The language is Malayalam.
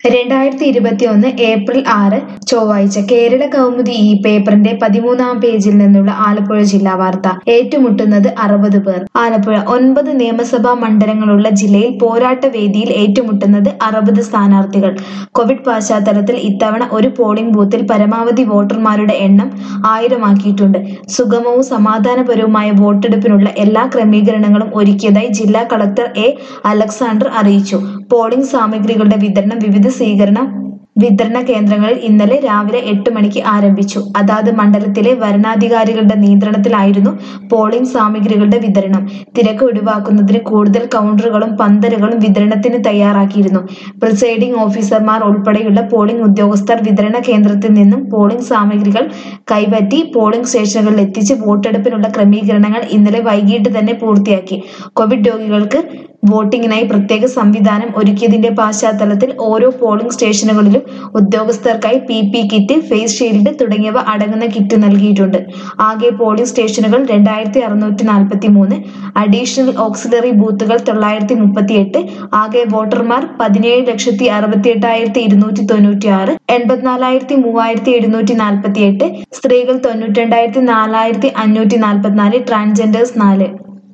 രണ്ടായിരത്തി ഇരുപത്തിയൊന്ന് ഏപ്രിൽ ആറ് ചൊവ്വാഴ്ച കേരള കൗമുദി ഈ പേപ്പറിന്റെ പതിമൂന്നാം പേജിൽ നിന്നുള്ള ആലപ്പുഴ ജില്ലാ വാർത്ത ഏറ്റുമുട്ടുന്നത് അറുപത് പേർ ആലപ്പുഴ ഒൻപത് നിയമസഭാ മണ്ഡലങ്ങളുള്ള ജില്ലയിൽ പോരാട്ട വേദിയിൽ ഏറ്റുമുട്ടുന്നത് അറുപത് സ്ഥാനാർത്ഥികൾ കോവിഡ് പശ്ചാത്തലത്തിൽ ഇത്തവണ ഒരു പോളിംഗ് ബൂത്തിൽ പരമാവധി വോട്ടർമാരുടെ എണ്ണം ആയിരമാക്കിയിട്ടുണ്ട് സുഗമവും സമാധാനപരവുമായ വോട്ടെടുപ്പിനുള്ള എല്ലാ ക്രമീകരണങ്ങളും ഒരുക്കിയതായി ജില്ലാ കളക്ടർ എ അലക്സാണ്ടർ അറിയിച്ചു പോളിംഗ് സാമഗ്രികളുടെ വിതരണം വിവിധ സ്വീകരണ വിതരണ കേന്ദ്രങ്ങളിൽ ഇന്നലെ രാവിലെ എട്ട് മണിക്ക് ആരംഭിച്ചു അതാത് മണ്ഡലത്തിലെ വരണാധികാരികളുടെ നിയന്ത്രണത്തിലായിരുന്നു പോളിംഗ് സാമഗ്രികളുടെ വിതരണം തിരക്ക് ഒഴിവാക്കുന്നതിന് കൂടുതൽ കൗണ്ടറുകളും പന്തലുകളും വിതരണത്തിന് തയ്യാറാക്കിയിരുന്നു പ്രിസൈഡിംഗ് ഓഫീസർമാർ ഉൾപ്പെടെയുള്ള പോളിംഗ് ഉദ്യോഗസ്ഥർ വിതരണ കേന്ദ്രത്തിൽ നിന്നും പോളിംഗ് സാമഗ്രികൾ കൈപ്പറ്റി പോളിംഗ് സ്റ്റേഷനുകളിൽ എത്തിച്ച് വോട്ടെടുപ്പിനുള്ള ക്രമീകരണങ്ങൾ ഇന്നലെ വൈകിട്ട് തന്നെ പൂർത്തിയാക്കി കോവിഡ് രോഗികൾക്ക് വോട്ടിംഗിനായി പ്രത്യേക സംവിധാനം ഒരുക്കിയതിന്റെ പശ്ചാത്തലത്തിൽ ഓരോ പോളിംഗ് സ്റ്റേഷനുകളിലും ഉദ്യോഗസ്ഥർക്കായി P P kit face shield തുടങ്ങിയവ അടങ്ങുന്ന കിറ്റ് നൽകിയിട്ടുണ്ട് ആകെ പോളിംഗ് സ്റ്റേഷനുകൾ രണ്ടായിരത്തി അറുന്നൂറ്റി നാൽപ്പത്തി മൂന്ന് അഡീഷണൽ ഓക്സിലറി ബൂത്തുകൾ തൊള്ളായിരത്തി മുപ്പത്തി എട്ട് ആകെ വോട്ടർമാർ പതിനേഴ് ലക്ഷത്തി അറുപത്തി എട്ടായിരത്തി ഇരുന്നൂറ്റി തൊണ്ണൂറ്റി ആറ് എൺപത്തിനാലായിരത്തി മൂവായിരത്തി എഴുന്നൂറ്റി നാൽപ്പത്തി എട്ട് സ്ത്രീകൾ തൊണ്ണൂറ്റി രണ്ടായിരത്തി നാലായിരത്തി അഞ്ഞൂറ്റി നാൽപ്പത്തിനാല് ട്രാൻസ്ജെൻഡേഴ്സ് നാല്